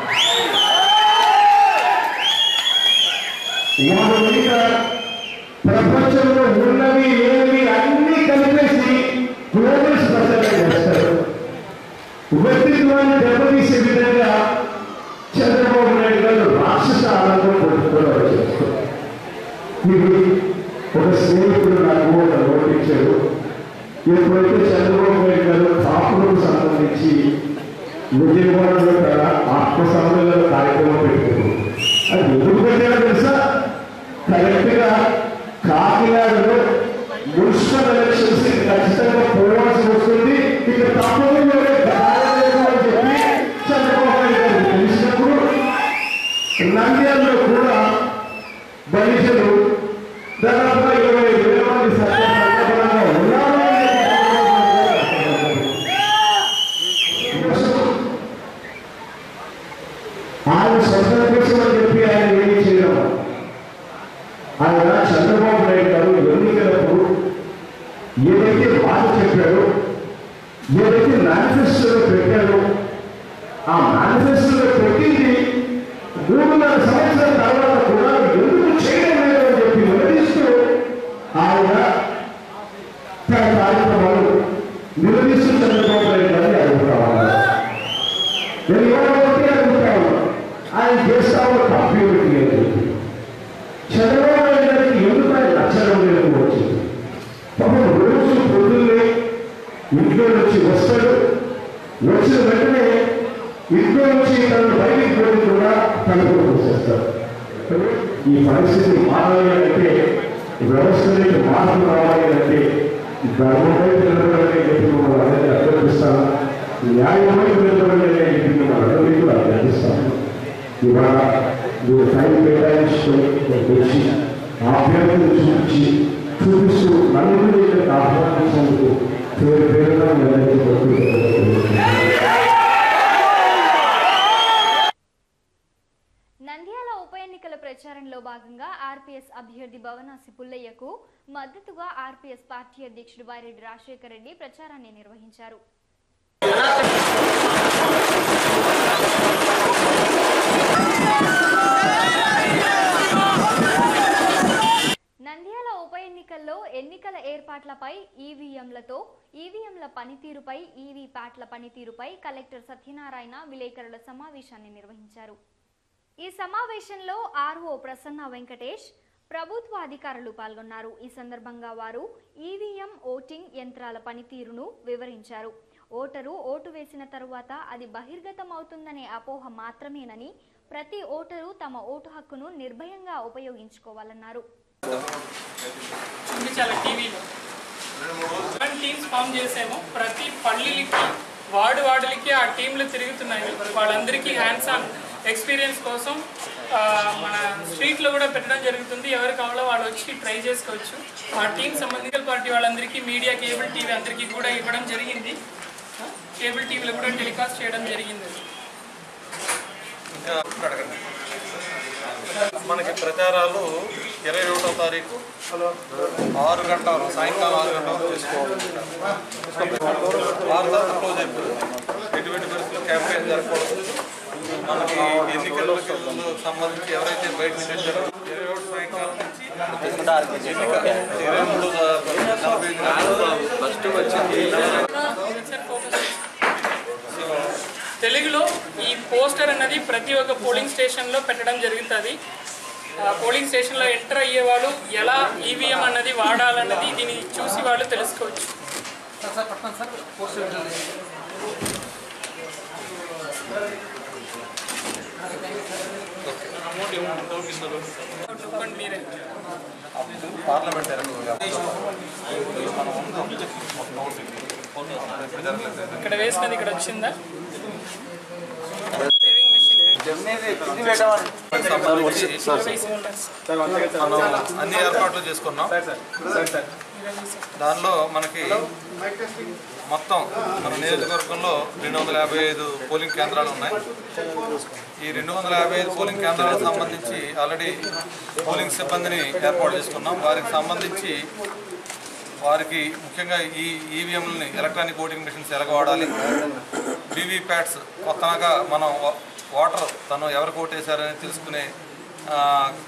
వాడి మీద ప్రపంచంలో ఉన్నవి ఏవి అన్ని కలిపేసి గ్లోబల్ స్పెషల్ చేస్తారు వ్యక్తిత్వాన్ని దెబ్బతీసే విధంగా చంద్రబాబు నాయుడు గారు రాక్షస ఆనందం కొట్టుకోవడం చేస్తారు ఇది ఒక స్నేహితుడు నాకు ఒక నోట్ ఇచ్చాడు ఎప్పుడైతే చంద్రబాబు నాయుడు గారు కాపులకు సంబంధించి విజయవాడలో తన ఆత్మ సమ్మేళన కార్యక్రమం పెట్టారు అది ఎందుకు పెట్టారో తెలుసా కరెక్ట్ గా కాకినాడలో మున్సిపల్ ఎలక్షన్స్ కి ఖచ్చితంగా పోవాల్సి వస్తుంది ఇక తప్పదు ఎవరే దారి లేదు అని చెప్పి చంద్రబాబు నాయుడు గారికి తెలిసినప్పుడు నంద్యాలలో కూడా బలిజలు దాదాపుగా ఇరవై వేల మంది సత్యప్రదంగా ఉన్నారు అని ఆయన స్వతంత్ర కోసం అని చెప్పి ఆయన ఏమి చేయడం ఆయన చంద్రబాబు నాయుడు గారు ఎన్నికలప్పుడు ఏదైతే మాట చెప్పాడో ఏదైతే మేనిఫెస్టోలో పెట్టాడో ఆ మేనిఫెస్టోలో పెట్టింది మూడున్నర సంవత్సరాల తర్వాత కూడా ఎందుకు చేయడం లేదు అని చెప్పి నిలదీస్తూ ఆయన తన కార్యక్రమాలు నిలదీస్తూ చంద్రబాబు నాయుడు గారిని అడుగుతా ఉన్నారు నేను ఎవరైతే అడుగుతా ఉన్నా ఆయన చేస్తా ఉన్న కంప్యూటర్ లేదు చంద్రబాబు నాయుడు గారికి ఎందుకు ఆయన నచ్చడం లేదు వచ్చింది పాపం రోజు పొద్దున్నే ఇంట్లో నుంచి వస్తాడు వచ్చిన వెంటనే ఇంట్లో నుంచి తను బయటికి పోయి కూడా తనకు వచ్చేస్తాడు ఈ పరిస్థితి మారాలి అంటే వ్యవస్థలోకి మార్పు రావాలి అంటే ధర్మపై నిలబడాలని చెప్పి మనం అందరినీ అభ్యర్థిస్తాను న్యాయమై నిలబడాలని చెప్పి మనం అందరికీ కూడా అభ్యర్థిస్తాను ఇవాళ మీరు టైం కేటాయించుకొని వచ్చి అభ్యర్థులు చూపించి చూపిస్తూ నన్ను ఇక్కడికి ఆహ్వానించినందుకు పేరు పేరుగా మీ అందరికీ నంద్యాల ఉప ఎన్నికల ప్రచారంలో భాగంగా ఆర్పీఎస్ అభ్యర్థి భవనాసి పుల్లయ్యకు మద్దతుగా ఆర్పీఎస్ పార్టీ అధ్యక్షుడు వారెడ్డి రాజశేఖర రెడ్డి ప్రచారాన్ని నిర్వహించారు నంద్యాల ఉప ఎన్నికల్లో ఎన్నికల ఏర్పాట్లపై ఈవీఎంలతో ఈవీఎంల పనితీరుపై ఈవీ ప్యాట్ల పనితీరుపై కలెక్టర్ సత్యనారాయణ విలేకరుల సమావేశాన్ని నిర్వహించారు ఈ సమావేశంలో ఆర్ఓ ప్రసన్న వెంకటేష్ ప్రభుత్వ అధికారులు పాల్గొన్నారు ఈ సందర్భంగా వారు ఈవీఎం ఓటింగ్ యంత్రాల పనితీరును వివరించారు ఓటరు ఓటు వేసిన తరువాత అది బహిర్గతం అవుతుందనే అపోహ మాత్రమేనని ప్రతి ఓటరు తమ ఓటు హక్కును నిర్భయంగా ఉపయోగించుకోవాలన్నారు చూపించాలి టీవీలో సెవెన్ టీమ్స్ ఫామ్ చేసాము ప్రతి పల్లీలకి వార్డు వార్డులకి ఆ టీంలు తిరుగుతున్నాయి వాళ్ళందరికీ హ్యాండ్స్ ఆన్ ఎక్స్పీరియన్స్ కోసం ఆ, మన స్ట్రీట్లో కూడా పెట్టడం జరుగుతుంది ఎవరు కావాలో వాళ్ళు వచ్చి ట్రై చేసుకోవచ్చు ఆ టీం సంబంధిత పార్టీ వాళ్ళందరికీ మీడియా కేబుల్ టీవీ అందరికీ కూడా ఇవ్వడం జరిగింది ఆ, కేబుల్ టీవీలో కూడా టెలికాస్ట్ చేయడం జరిగింది మనకి ప్రచారాలు ఇరవై ఒకటో తారీఖు ఆరు గంటల సాయంకాలం ఆరు గంటల వరకు చేసుకోవాలి ఆరు తర్వాత క్లోజ్ అయిపోతుంది ఎటువంటి పరిస్థితుల్లో క్యాంపెయిన్ జరగకూడదు మనకి ఎన్నికలకు సంబంధించి ఎవరైతే బయట నుంచి వచ్చారో ఇరవై ఒకటి సాయంకాలం నుంచి ఎన్నిక ఇరవై మూడు నలభై ఫస్ట్ వచ్చింది తెలుగులో ఈ పోస్టర్ అన్నది ప్రతి ఒక్క పోలింగ్ స్టేషన్లో పెట్టడం జరుగుతుంది ఆ పోలింగ్ స్టేషన్లో ఎంటర్ అయ్యే వాళ్ళు ఎలా ఈవీఎం అన్నది వాడాలన్నది దీన్ని చూసి వాళ్ళు తెలుసుకోవచ్చు చెప్పండి మీరే పార్లమెంట్ ఇక్కడ వేసినది ఇక్కడ వచ్చిందా మనం అన్ని ఏర్పాట్లు చేసుకున్నాం దానిలో మనకి మొత్తం మన నియోజకవర్గంలో రెండు వందల యాభై ఐదు పోలింగ్ కేంద్రాలు ఉన్నాయి ఈ రెండు వందల యాభై ఐదు పోలింగ్ కేంద్రాలకు సంబంధించి ఆల్రెడీ పోలింగ్ సిబ్బందిని ఏర్పాటు చేసుకున్నాం వారికి సంబంధించి వారికి ముఖ్యంగా ఈ ఈవీఎంలని ఎలక్ట్రానిక్ ఓటింగ్ మిషన్స్ ఎలాగ వాడాలి వీవీప్యాట్స్ కొత్తగా మనం ఓటర్ తను ఎవరికి ఓటేశారని తెలుసుకునే ఆ,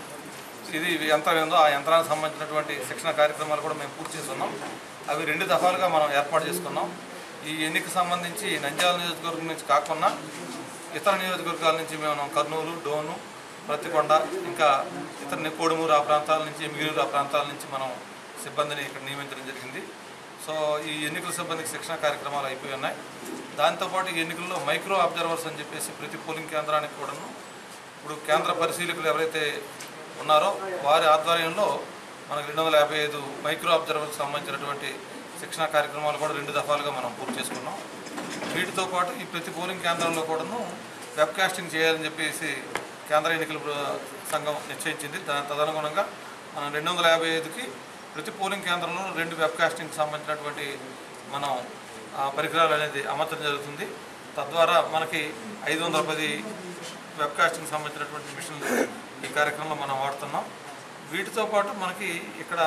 ఇది యంత్రం ఏందో ఆ యంత్రానికి సంబంధించినటువంటి శిక్షణ కార్యక్రమాలు కూడా మేము పూర్తి చేస్తున్నాం అవి రెండు దఫాలుగా మనం ఏర్పాటు చేసుకున్నాం ఈ ఎన్నిక సంబంధించి నంద్యాల నియోజకవర్గం నుంచి కాకుండా ఇతర నియోజకవర్గాల నుంచి మేము కర్నూలు డోను ప్రతికొండ ఇంకా ఇతర కోడుమూరు ఆ ప్రాంతాల నుంచి మిగిలిన ఆ ప్రాంతాల నుంచి మనం సిబ్బందిని ఇక్కడ నియమించడం జరిగింది సో ఈ ఎన్నికల సిబ్బందికి శిక్షణ కార్యక్రమాలు అయిపోయి ఉన్నాయి దాంతోపాటు ఈ ఎన్నికల్లో మైక్రో అబ్జర్వర్స్ అని చెప్పేసి ప్రతి పోలింగ్ కేంద్రానికి కూడాను ఇప్పుడు కేంద్ర పరిశీలకులు ఎవరైతే ఉన్నారో వారి ఆధ్వర్యంలో మనకు రెండు వందల యాభై ఐదు మైక్రో అబ్జర్వర్కి సంబంధించినటువంటి శిక్షణ కార్యక్రమాలు కూడా రెండు దఫాలుగా మనం పూర్తి చేసుకున్నాం వీటితో పాటు ఈ ప్రతి పోలింగ్ కేంద్రంలో కూడాను వెబ్ కాస్టింగ్ చేయాలని చెప్పేసి కేంద్ర ఎన్నికల ప్ర- సంఘం నిశ్చయించింది దాని తదనుగుణంగా మనం రెండు వందల యాభై ఐదుకి ప్రతి పోలింగ్ కేంద్రంలో రెండు వెబ్ కాస్టింగ్కి సంబంధించినటువంటి మనం ఆ పరికరాలు అనేది అమర్చడం జరుగుతుంది తద్వారా మనకి ఐదు వందల పది వెబ్ కాస్టింగ్ సంబంధించినటువంటి మిషన్లు ఈ కార్యక్రమంలో మనం వాడుతున్నాం వీటితో పాటు మనకి ఇక్కడ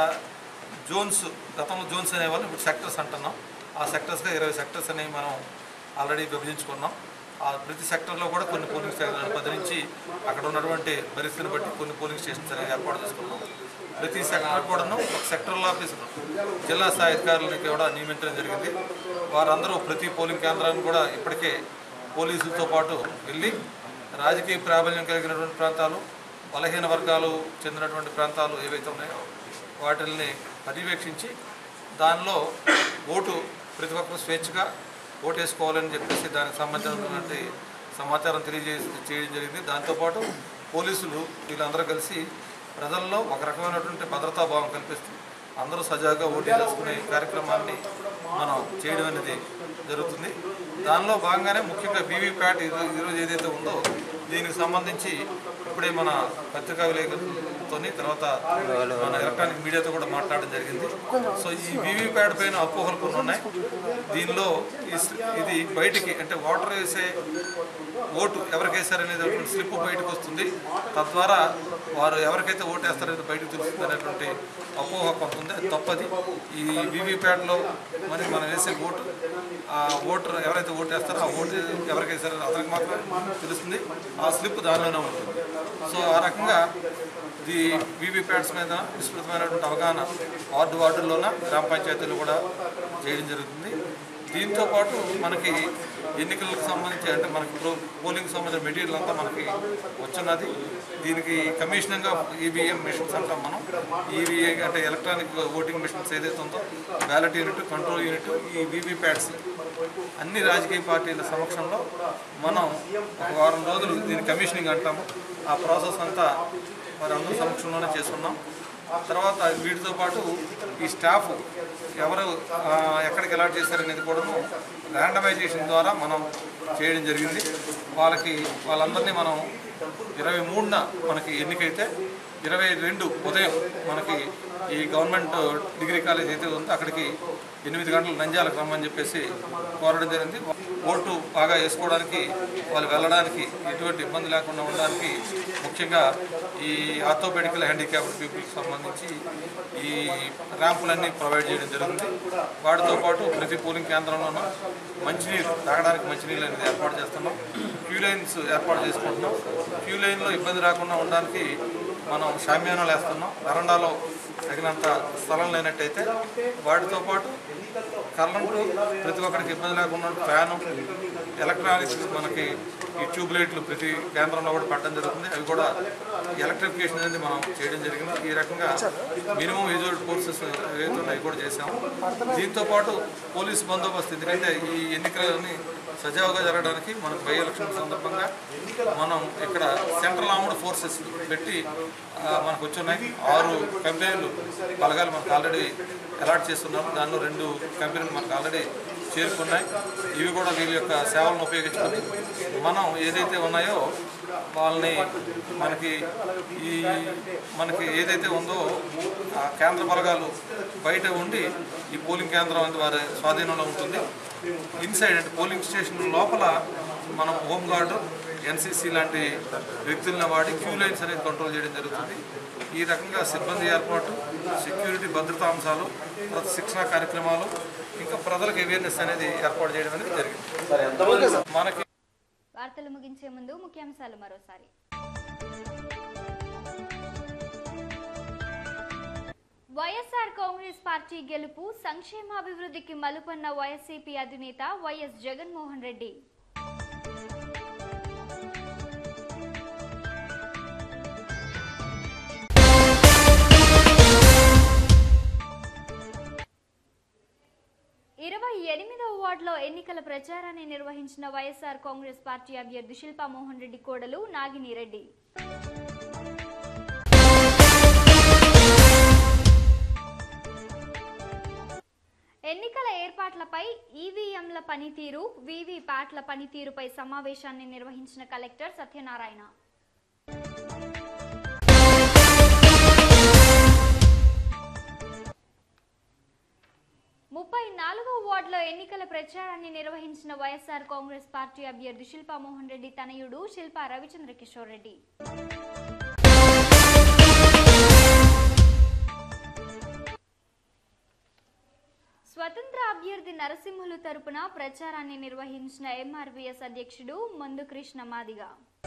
జోన్స్ గతంలో జోన్స్ అనేవాళ్ళు ఇప్పుడు సెక్టర్స్ అంటున్నాం ఆ సెక్టర్స్గా ఇరవై సెక్టర్స్ అనేవి మనం ఆల్రెడీ విభజించుకున్నాం ఆ ప్రతి సెక్టర్లో కూడా కొన్ని పోలింగ్ స్టేషన్లను బదిలించి అక్కడ ఉన్నటువంటి పరిస్థితిని బట్టి కొన్ని పోలింగ్ స్టేషన్స్ అనేవి ఏర్పాటు చేసుకున్నాం ప్రతి సెక్టర్ కూడాను ఒక సెక్టరల్ ఆఫీసర్ జిల్లా స్థాయి అధికారులను కూడా నియమించడం జరిగింది వారందరూ ప్రతి పోలింగ్ కేంద్రాన్ని కూడా ఇప్పటికే పోలీసులతో పాటు వెళ్ళి రాజకీయ ప్రాబల్యం కలిగినటువంటి ప్రాంతాలు బలహీన వర్గాలు చెందినటువంటి ప్రాంతాలు ఏవైతే ఉన్నాయో వాటిల్ని పర్యవేక్షించి దానిలో ఓటు ప్రతి ఒక్కరు స్వేచ్ఛగా ఓటేసుకోవాలని చెప్పేసి దానికి సంబంధించినటువంటి సమాచారం తెలియజేసి చేయడం జరిగింది దాంతోపాటు పోలీసులు వీళ్ళందరూ కలిసి ప్రజల్లో ఒక రకమైనటువంటి భద్రతా భావం కల్పిస్తూ అందరూ సజావుగా ఓటు చేసుకునే కార్యక్రమాన్ని మనం చేయడం అనేది జరుగుతుంది దానిలో భాగంగానే ముఖ్యంగా వీవీప్యాట్ ఈరో- ఈరోజు ఏదైతే ఉందో దీనికి సంబంధించి ఇప్పుడే మన పత్రికా విలేకరులతో తర్వాత మన ఎలక్ట్రానిక్ మీడియాతో కూడా మాట్లాడడం జరిగింది సో ఈ వీవీప్యాట్ పైన అపోహలు కొన్ని ఉన్నాయి దీనిలో ఈ స్- ఇది బయటికి అంటే ఓటర్ వేసే ఓటు ఎవరికి వేశారనేది స్లిప్ బయటకు వస్తుంది తద్వారా వారు ఎవరికైతే ఓటు వేస్తారనేది బయటకు తెలుస్తుంది అనేటువంటి అపోహ కొంత ఉంది అది తప్పది ఈ వీవీప్యాట్లో మరి మనం వేసే ఓటు ఆ ఓటర్ ఎవరైతే ఓటు వేస్తారో ఆ ఓటు ఎవరికి వేస్తారో అతనికి మాత్రమే తెలుస్తుంది ఆ స్లిప్ దానిలోనే ఉంటుంది సో ఆ రకంగా ఈ వీవీప్యాట్స్ మీద విస్తృతమైనటువంటి అవగాహన వార్డు వార్డుల్లోన గ్రామ పంచాయతీలు కూడా చేయడం జరుగుతుంది దీంతో పాటు మనకి ఎన్నికలకు సంబంధించి అంటే మనకి ప్రో పోలింగ్ సంబంధించిన మెటీరియల్ అంతా మనకి వచ్చున్నది దీనికి కమిషనింగ్ ఆఫ్ ఈవీఎం మిషన్స్ అంటాం మనం ఈవీఏ అంటే ఎలక్ట్రానిక్ ఓటింగ్ మిషన్స్ ఏదైతే ఉందో బ్యాలెట్ యూనిట్ కంట్రోల్ యూనిట్ ఈ వీవీప్యాట్స్ అన్ని రాజకీయ పార్టీల సమక్షంలో మనం ఒక వారం రోజులు దీని కమిషనింగ్ అంటాము ఆ ప్రాసెస్ అంతా వారి అందరి సమక్షంలోనే చేసుకున్నాం తర్వాత వీటితో పాటు ఈ స్టాఫ్ ఎవరు ఆ, ఎక్కడికి అలాట్ చేశారనేది కూడాను ర్యాండమైజేషన్ ద్వారా మనం చేయడం జరిగింది వాళ్ళకి వాళ్ళందరినీ మనం ఇరవై మూడున మనకి ఎన్నికైతే ఇరవై రెండు ఉదయం మనకి ఈ గవర్నమెంట్ డిగ్రీ కాలేజ్ అయితే ఉందో అక్కడికి ఎనిమిది గంటలు నంద్యాలకు రమ్మని చెప్పేసి కోరడం జరిగింది ఓటు బాగా వేసుకోవడానికి వాళ్ళు వెళ్ళడానికి ఎటువంటి ఇబ్బంది లేకుండా ఉండడానికి ముఖ్యంగా ఈ ఆర్థోపెడికల్ హ్యాండిక్యాప్డ్ పీపుల్కి సంబంధించి ఈ ర్యాంపులన్నీ ప్రొవైడ్ చేయడం జరుగుతుంది వాటితో పాటు ప్రతి పోలింగ్ కేంద్రంలోనూ మంచినీరు తాగడానికి మంచినీళ్ళు అనేది ఏర్పాటు చేస్తున్నాం క్యూ లైన్స్ ఏర్పాటు చేసుకుంటున్నాం క్యూ లైన్లో ఇబ్బంది రాకుండా ఉండడానికి మనం షామ్యానాలు వేస్తున్నాం వరండాలో తగినంత స్థలం లేనట్టయితే వాటితో పాటు కరెంటు ప్రతి ఒక్కరికి ఇబ్బంది లేకుండా ఫ్యాను ఎలక్ట్రానిక్స్ మనకి ఈ ట్యూబ్ లైట్లు ప్రతి కేంద్రంలో కూడా పెట్టడం జరుగుతుంది అవి కూడా ఎలక్ట్రిఫికేషన్ అనేది మనం చేయడం జరిగింది ఈ రకంగా మినిమం ఏజోడ్ కోర్సెస్ ఏవైతే ఉన్నాయో కూడా చేసాము దీంతో పాటు పోలీస్ బందోబస్తు ఎందుకంటే ఈ ఎన్నికలని సజావుగా జరగడానికి మనకు బై ఎలక్షన్ సందర్భంగా మనం ఇక్కడ సెంట్రల్ ఆర్మ్డ్ ఫోర్సెస్ పెట్టి ఆ, మనకు వచ్చున్నాయి ఆరు కంపెనీలు బలగాలు మనకు ఆల్రెడీ అలాట్ చేస్తున్నాం దానిలో రెండు కంపెనీలు మనకు ఆల్రెడీ చేరుకున్నాయి ఇవి కూడా వీళ్ళ యొక్క సేవలను ఉపయోగించుకొని మనం ఏదైతే ఉన్నాయో వాళ్ళని మనకి ఈ మనకి ఏదైతే ఉందో ఆ కేంద్ర బలగాలు బయట ఉండి ఈ పోలింగ్ కేంద్రం అనేది వారి స్వాధీనంలో ఉంటుంది ఇన్సైడ్ అంటే పోలింగ్ స్టేషన్ లోపల మనం హోంగార్డు ఎన్సీసీ లాంటి వ్యక్తులను వాడి క్యూ లైన్స్ అనేది కంట్రోల్ చేయడం జరుగుతుంది ఈ రకంగా సిబ్బంది ఏర్పాటు సెక్యూరిటీ భద్రతా అంశాలు తర్వాత శిక్షణ కార్యక్రమాలు ఇంకా ప్రజలకు అవేర్నెస్ అనేది ఏర్పాటు చేయడం అనేది జరిగింది మనకి వార్తలు ముగించే ముందు ముఖ్యాంశాలు మరోసారి వైఎస్ఆర్ కాంగ్రెస్ పార్టీ గెలుపు సంక్షేమాభివృద్ధికి మలుపన్న వైఎస్సీపీ అధినేత వైఎస్ జగన్మోహన్ రెడ్డి ఇరవై ఎనిమిదవ వార్డులో ఎన్నికల ప్రచారాన్ని నిర్వహించిన వైఎస్ఆర్ కాంగ్రెస్ పార్టీ అభ్యర్థి శిల్పా మోహన్ రెడ్డి కోడలు నాగిని రెడ్డి ఎన్నికల ఏర్పాట్లపై ఈవీఎంల పనితీరు వీవీ ప్యాట్ల పనితీరుపై సమావేశాన్ని నిర్వహించిన కలెక్టర్ సత్యనారాయణ ముప్పై నాలుగో వార్డులో ఎన్నికల ప్రచారాన్ని నిర్వహించిన వైఎస్ఆర్ కాంగ్రెస్ పార్టీ అభ్యర్థి శిల్పా మోహన్ రెడ్డి తనయుడు శిల్పా రవిచంద్ర కిషోర్ రెడ్డి స్వతంత్ర అభ్యర్థి నరసింహులు తరపున ప్రచారాన్ని నిర్వహించిన ఎంఆర్వీఎస్ అధ్యక్షుడు మందు కృష్ణ మాదిగ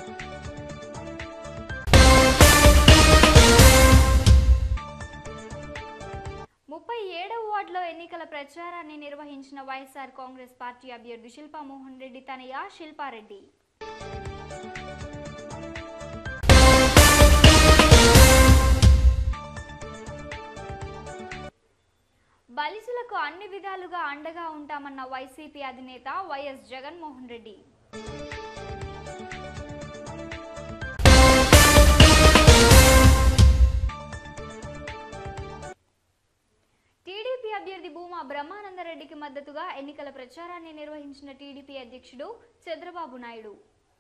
ముప్పై ఏడవ వార్డులో ఎన్నికల ప్రచారాన్ని నిర్వహించిన వైఎస్ఆర్ కాంగ్రెస్ పార్టీ అభ్యర్థి శిల్పా మోహన్ రెడ్డి తనయ శిల్పారెడ్డి బలిసులకు అన్ని విధాలుగా అండగా ఉంటామన్న వైసీపీ అధినేత వైఎస్ జగన్మోహన్ రెడ్డి టీడీపీ అభ్యర్థి భూమా బ్రహ్మానందరెడ్డికి మద్దతుగా ఎన్నికల ప్రచారాన్ని నిర్వహించిన టీడీపీ అధ్యక్షుడు చంద్రబాబు నాయుడు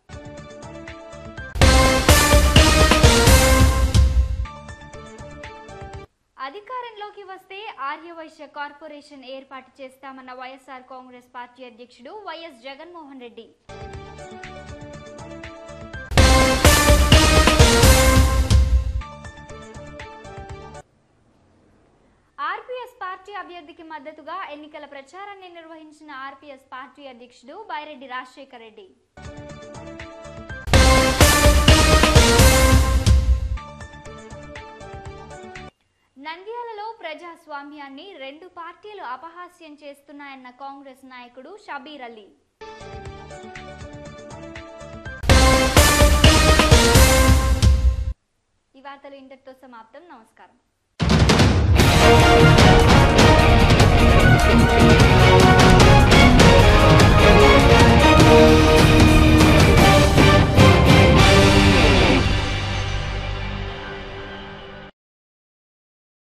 అధికారంలోకి వస్తే ఆర్యవైశ్య కార్పొరేషన్ ఏర్పాటు చేస్తామన్న వైఎస్ఆర్ కాంగ్రెస్ పార్టీ అధ్యక్షుడు YS Jaganmohan Reddy RPS party అభ్యర్థికి మద్దతుగా ఎన్నికల ప్రచారాన్ని నిర్వహించిన ఆర్పీఎస్ పార్టీ అధ్యక్షుడు బైరెడ్డి రాజశేఖర్ రెడ్డి నంద్యాలలో ప్రజాస్వామ్యాన్ని రెండు పార్టీలు అపహాస్యం చేస్తున్నాయన్న కాంగ్రెస్ నాయకుడు షబీర్ అలీ ఈ వార్తలు ఇంతటితో సమాప్తం నమస్కారం